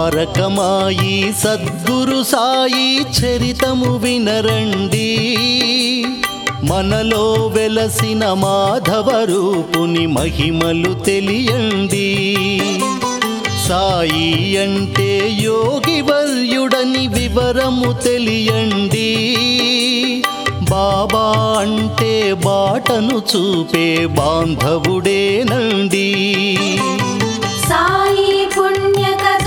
తారకమాయి సద్గురు సాయి చరితము వినరండి మనలో వెలసిన మాధవ రూపుని మహిమలు తెలియండి సాయి అంటే యోగి వర్యుడని వివరము తెలియండి బాబా అంటే బాటను చూపే బాంధవుడేనండి సాయి పుణ్య కథ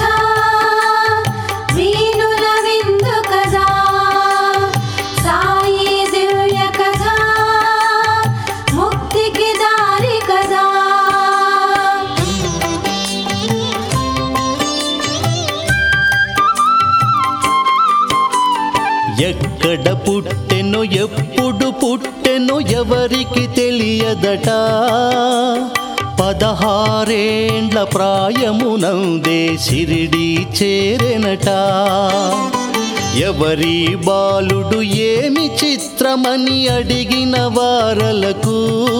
వీణుల విందు కదా సాయి దివ్య కథ ముక్తికి దారి కదా ఎక్కడ పుట్టెనో ఎప్పుడు పుట్టెనో ఎవరికి తెలియదట పదహారేండ్ల ప్రాయమునందే షిరిడి చేరెనట ఎవరి బాలుడు ఏమి చిత్రమని అడిగిన వారలకు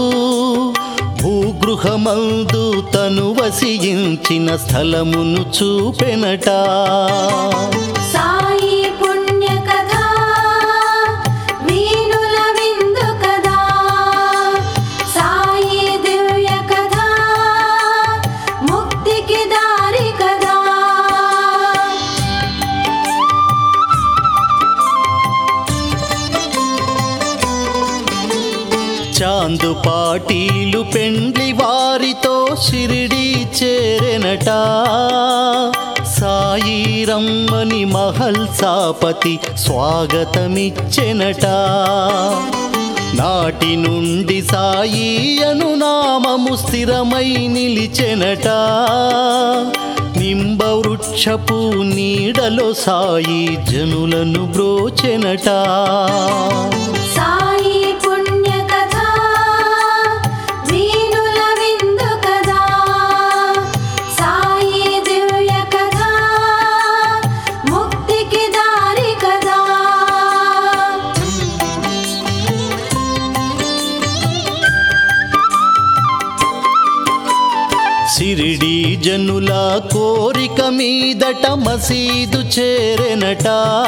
భూగృహమందు తను వసించిన స్థలమును చూపెనట సాయి పుణ్య కథ వీణుల విందు కదా సాయి దివ్య కథ ముక్తికి దారి కదా చాందు పాటీలు పెండ్లి వారితో షిరిడి చేరెనట సాయి రమ్మని మహల్ సాపతి స్వాగతమిచ్చెనట నాటి నుండి సాయి అను నామము స్థిరమై నిలిచెనట నింబ వృక్షపు నీడలో సాయి జనులను బ్రోచెనట సాయి పుణ్య కథ వీణుల విందు కదా సాయి దివ్య కథ ముక్తికి దారి కదా సిరిడి జనుల కోరిక మీదట మసీదు చేరెనట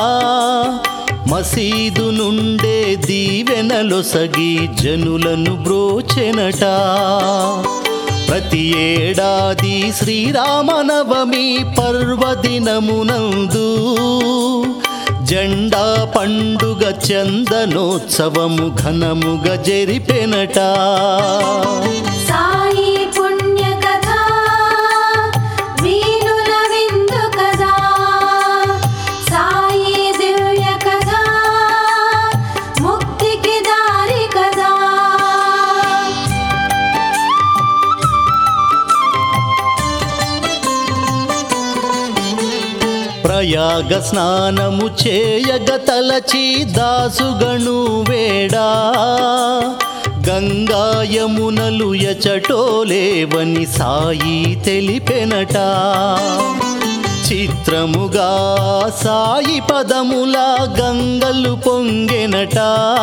మసీదు నుండే దీవెనలొసగి జనులను బ్రోచెనట ప్రతి ఏడాది శ్రీరామనవమి పర్వదినమునందు జెండా పండుగ చందనోత్సవము ఘనముగా జరిపెనట సాయి పుణ్య కథ వీణుల విందు కదా సాయి దివ్య కథ ముక్తికి దారి కదా ప్రయాగ స్నానము చేయగ తలచి దాసుగణు వేడా గంగాయమునలు ఎచటోలేవని సాయి తెలిపెనట చిత్రముగా సాయి పదముల గంగలు పొంగెనట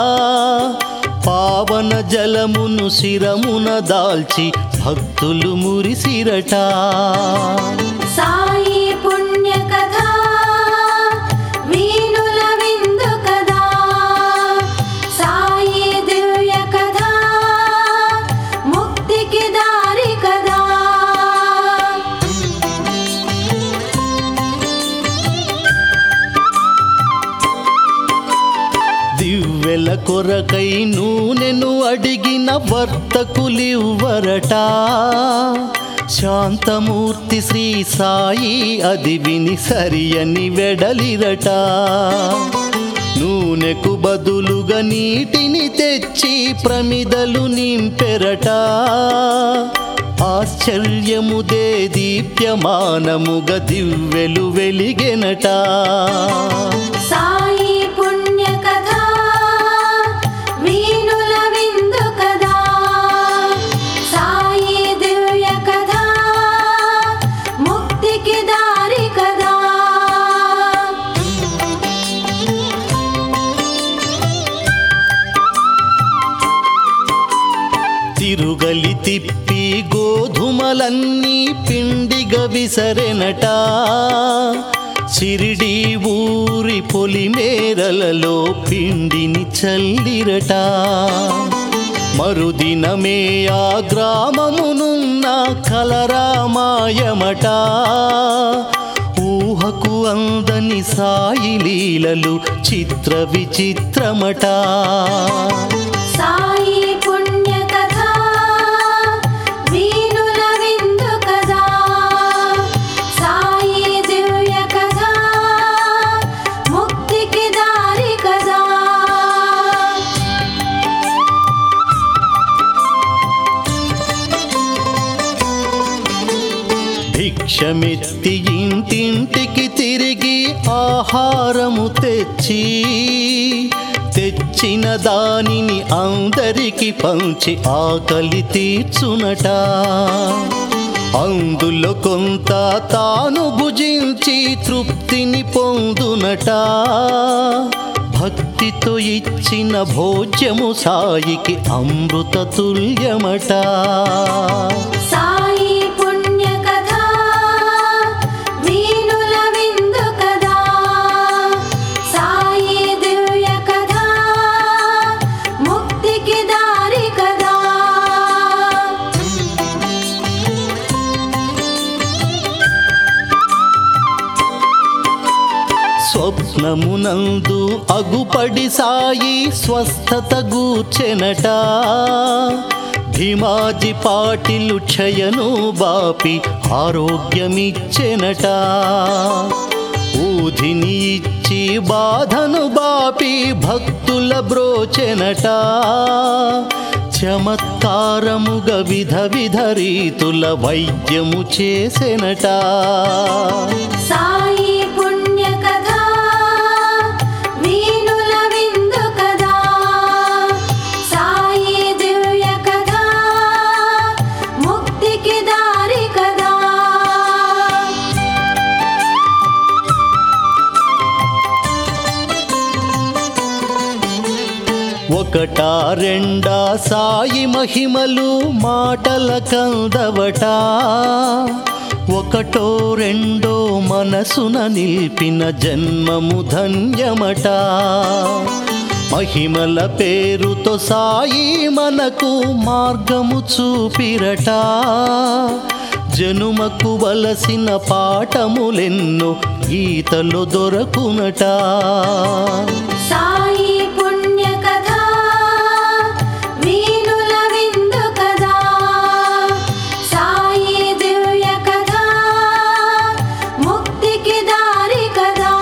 పావన జలమును శిరమున దాల్చి భక్తులు మురిసిరట సాయి పుణ్య కథ వీణుల విందు కదా సాయి దివ్య కథ ముక్తికి దారి కదా దివ్వెల కొరకై నూనెను అడిగిన వర్తకులివ్వరట శాంతమూర్తి శ్రీ సాయి అది విని సరియని వెడలిరట నూనెకు బదులుగా నీటిని తెచ్చి ప్రమిదలు నింపెరట ఆశ్చర్యముదే దీప్యమానముగా దివ్వెలు వెలిగెనట సాయి పుణ్య కథ వీణుల విందు కదా సాయి దివ్య కథ ముక్తికి దారి కదా తిరుగలి తిప్పి గోధుమ కర్మలన్నీ పిండిగా విసరెనట సిరిడి ఊరి పొలిమేరలలో పిండిని చల్లిరట మరుదినమే ఆ గ్రామమునున్న కలరామాయమట ఊహకు అందని సాయి లీలలు చిత్ర విచిత్రమట సాయి పుణ్య కథ వీణుల విందు కదా సాయి దివ్య కథ ముక్తికి దారి కదా భిక్షమెత్తి ఇంటింటికి తిరిగి ఆహారము తెచ్చి తెచ్చిన దానిని అందరికి పంచి ఆకలి తీర్చునట అందులో కొంత తాను భుజించి తృప్తిని పొందునట భక్తితో ఇచ్చిన భోజ్యము సాయికి అమృత తుల్యమట సాయి పుణ్య కథ వీణుల విందు కదా సాయి దివ్య కథ ముక్తికి దారి కదా స్వప్నమునందు అగుపడి సాయి స్వస్థత గూర్చెనట భీమాజి పాటిలు క్షయను బాపి ఆరోగ్యమిచ్చెనట ఊధిని ఇచ్చి బాధను బాపి భక్తుల బ్రోచెనట చమత్కారముగ విధ విధ రీతుల వైద్యము చేసెనట సాయి పుణ్య కథ వీణుల విందు కదా సాయి దివ్య కథ ముక్తికి దారి కదా ఒకటా రెండా సాయి మహిమలు మాటల కందవట ఒకటో రెండో మనసున నిలిపిన జన్మము ధన్యమట మహిమల పేరుతో సాయి మనకు మార్గము చూపిరట జనుమకు వలసిన పాఠములెన్నో గీతలు దొరకునట సాయి పుణ్య కథ వీణుల విందు కదా సాయి దివ్య కథ ముక్తికి దారి కదా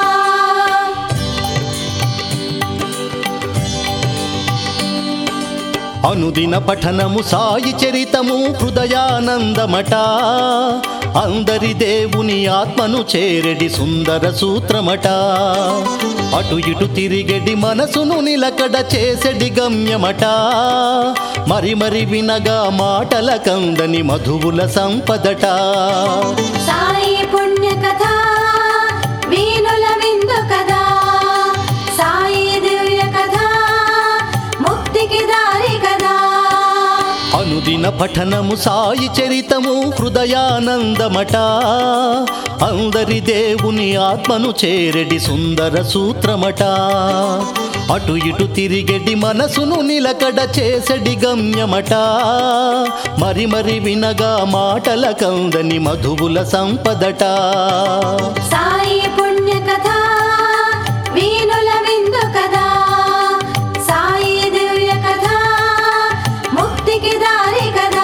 అనుదిన పఠనము సాయి చరితము హృదయానందమట అందరి దేవుని ఆత్మను చేరెడి సుందర సూత్రమట అటు ఇటు తిరిగెడి మనసును నిలకడ చేసెడి గమ్యమట మరి మరి వినగా మాటల కందని మధువుల సంపదట సాయి పుణ్య కథ వీణుల విందు కదా సాయి దివ్య కథ ముక్తికి దారి కదా అనుదిన పఠనము సాయి చరితము హృదయానందమట అందరి దేవుని ఆత్మను చేరెడి సుందర సూత్రమట అటు ఇటు తిరిగెడి మనసును నిలకడ చేసెడి గమ్యమట మరి మరి వినగా మాటల కందని మధువుల సంపదట సాయి పుణ్య కథ వీణుల విందు కదా సాయి దివ్య కథ ముక్తికి దారి కదా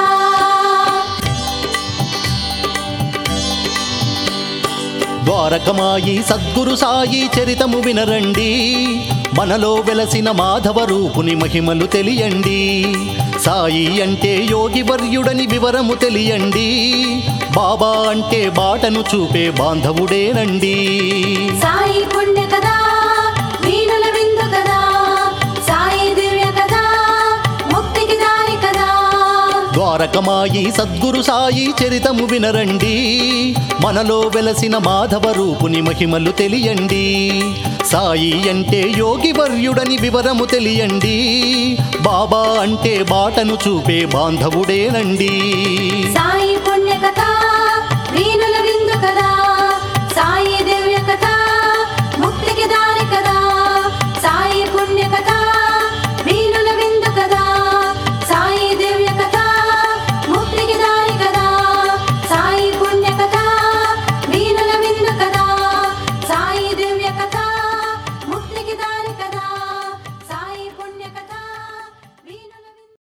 ద్వారకమాయి సద్గురు సాయి చరితము వినరండి మనలో వెలసిన మాధవ రూపుని మహిమలు తెలియండి సాయి అంటే యోగి వర్యుడని వివరము తెలియండి బాబా అంటే బాటను చూపే బాంధవుడేనండి సాయి పుణ్య కథ వీణుల విందు కదా సాయి దివ్య కథ ముక్తికి దారి కదా తారకమాయి సద్గురు సాయి చరితము వినరండి మనలో వెలసిన మాధవ రూపుని మహిమలు తెలియండి సాయి అంటే యోగి వర్యుడని వివరము తెలియండి బాబా అంటే బాటను చూపే బాంధవుడేనండి సాయి పుణ్య కథ